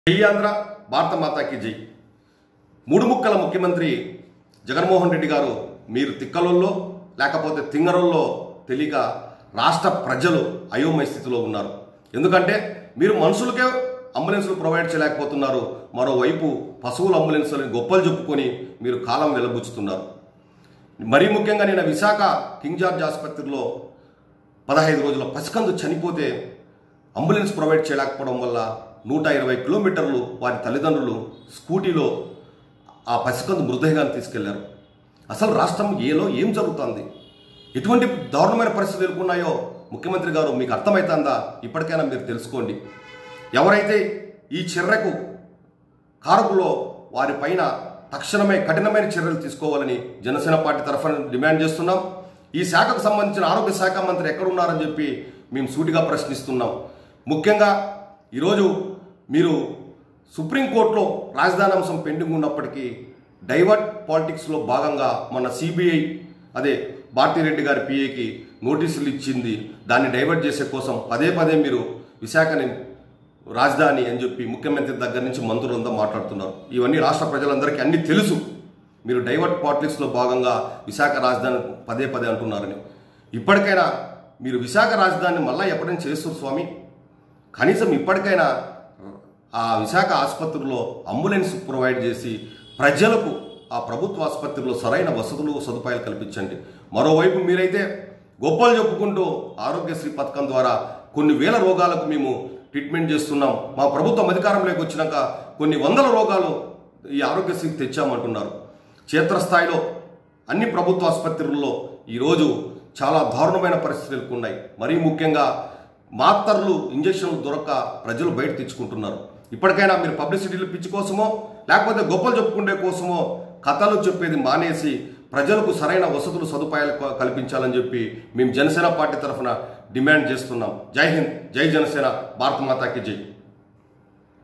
జై ఆంధ్ర భారత మాతాకి జై మూడు ముక్కల ముఖ్యమంత్రి జగన్మోహన్ రెడ్డి గారు మీరు తిక్కలలో లేకపోతే తింగరంలో తెలియక రాష్ట్ర ప్రజలు అయోమయ స్థితిలో ఉన్నారు ఎందుకంటే మీరు మనుషులకే అంబులెన్సులు ప్రొవైడ్ చేయలేకపోతున్నారు మరోవైపు పశువుల అంబులెన్సులని గొప్పలు చెప్పుకొని మీరు కాలం వెలబుచ్చుతున్నారు మరీ ముఖ్యంగా నిన్న విశాఖ కింగ్ జార్జ్ ఆసుపత్రిలో పదహైదు రోజుల పసికందు చనిపోతే అంబులెన్స్ ప్రొవైడ్ చేయలేకపోవడం వల్ల నూట ఇరవై కిలోమీటర్లు వారి తల్లిదండ్రులు స్కూటీలో ఆ పసికందు మృతదేహాన్ని తీసుకెళ్లారు అసలు రాష్ట్రం ఏలో ఏం జరుగుతుంది ఎటువంటి దారుణమైన పరిస్థితులు ఎదుర్కొన్నాయో ముఖ్యమంత్రి గారు మీకు అర్థమవుతుందా ఇప్పటికైనా మీరు తెలుసుకోండి ఎవరైతే ఈ చర్యకు కారకులో వారి పైన తక్షణమే కఠినమైన చర్యలు తీసుకోవాలని జనసేన పార్టీ తరఫున డిమాండ్ చేస్తున్నాం ఈ శాఖకు సంబంధించిన ఆరోగ్య శాఖ మంత్రి ఎక్కడున్నారని చెప్పి మేము సూటిగా ప్రశ్నిస్తున్నాం ముఖ్యంగా ఈరోజు మీరు సుప్రీంకోర్టులో రాజధాని అంశం పెండింగ్ ఉన్నప్పటికీ డైవర్ట్ పాలిటిక్స్లో భాగంగా మన సిబిఐ అదే భారతిరెడ్డి గారి పిఏకి నోటీసులు ఇచ్చింది దాన్ని డైవర్ట్ చేసే కోసం పదే పదే మీరు విశాఖని రాజధాని అని చెప్పి ముఖ్యమంత్రి దగ్గర నుంచి మంత్రులంతా మాట్లాడుతున్నారు ఇవన్నీ రాష్ట్ర ప్రజలందరికీ అన్ని తెలుసు మీరు డైవర్ట్ పాలిటిక్స్లో భాగంగా విశాఖ రాజధాని పదే పదే అంటున్నారని ఇప్పటికైనా మీరు విశాఖ రాజధానిని మళ్ళా ఎప్పుడైనా చేస్తారు స్వామి కనీసం ఇప్పటికైనా ఆ విశాఖ ఆసుపత్రిలో అంబులెన్స్ ప్రొవైడ్ చేసి ప్రజలకు ఆ ప్రభుత్వ ఆసుపత్రిలో సరైన వసతులు సదుపాయాలు కల్పించండి మరోవైపు మీరైతే గొప్పలు చెప్పుకుంటూ ఆరోగ్యశ్రీ పథకం ద్వారా కొన్ని వేల రోగాలకు మేము ట్రీట్మెంట్ చేస్తున్నాం మా ప్రభుత్వం అధికారంలోకి వచ్చినాక కొన్ని వందల రోగాలు ఈ ఆరోగ్యశ్రీకి తెచ్చామంటున్నారు క్షేత్రస్థాయిలో అన్ని ప్రభుత్వ ఆసుపత్రుల్లో ఈరోజు చాలా దారుణమైన పరిస్థితులు ఎదుర్కొన్నాయి మరీ ముఖ్యంగా మాత్రలు ఇంజక్షన్లు దొరక్క ప్రజలు బయట తెచ్చుకుంటున్నారు ఇప్పటికైనా మీరు పబ్లిసిటీలు పిచ్చి కోసమో లేకపోతే గొప్పలు చెప్పుకునే కోసమో కథలు చెప్పేది మానేసి ప్రజలకు సరైన వసతులు సదుపాయాలు క- కల్పించాలని చెప్పి మేము జనసేన పార్టీ తరఫున డిమాండ్ చేస్తున్నాం జై హింద్ జై జనసేన భారత మాతాకి జై